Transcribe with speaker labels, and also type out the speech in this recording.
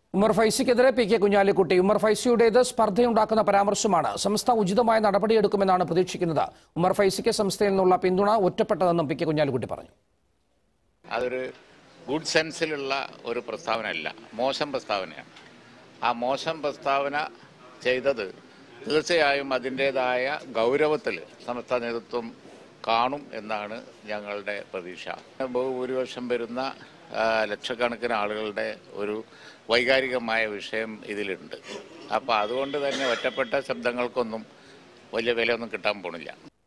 Speaker 1: ഉമർ ഫൈസിക്കെതിരെ P K Kunhalikutty Umar ഫൈസിയുടേത് സ്പർദ്ധയുണ്ടാക്കുന്ന പരാമർശമാണ് സംസ്ഥ ഉചിതമായ നടപടിയെടുക്കുമെന്നാണ് പ്രതീക്ഷിക്കുന്നത് ഉമർ ഫൈസിക്ക് സംസ്ഥയിൽ നിന്നുള്ള പിന്തുണ ഒറ്റപ്പെട്ടതെന്നും പി കെ കുഞ്ഞാലിക്കുട്ടി പറഞ്ഞു
Speaker 2: അതൊരു ഗുഡ് സെൻസിലുള്ള ഒരു പ്രസ്താവനയല്ല മോശം പ്രസ്താവനയാണ് ആ മോശം പ്രസ്താവന ചെയ്തത് തീർച്ചയായും അതിൻ്റേതായ ഗൗരവത്തിൽ സംസ്ഥാന നേതൃത്വം കാണും എന്നാണ് ഞങ്ങളുടെ പ്രതീക്ഷ ബഹുഭൂരിപക്ഷം വരുന്ന ആ, ലക്ഷക്കണക്കിന് ആളുകളുടെ ഒരു വൈകാരികമായ വിഷയം ഇതിലുണ്ട് അപ്പോൾ അതുകൊണ്ട് തന്നെ ഒറ്റപ്പെട്ട ശബ്ദങ്ങൾക്കൊന്നും വലിയ വിലയൊന്നും കിട്ടാൻ പോണില്ല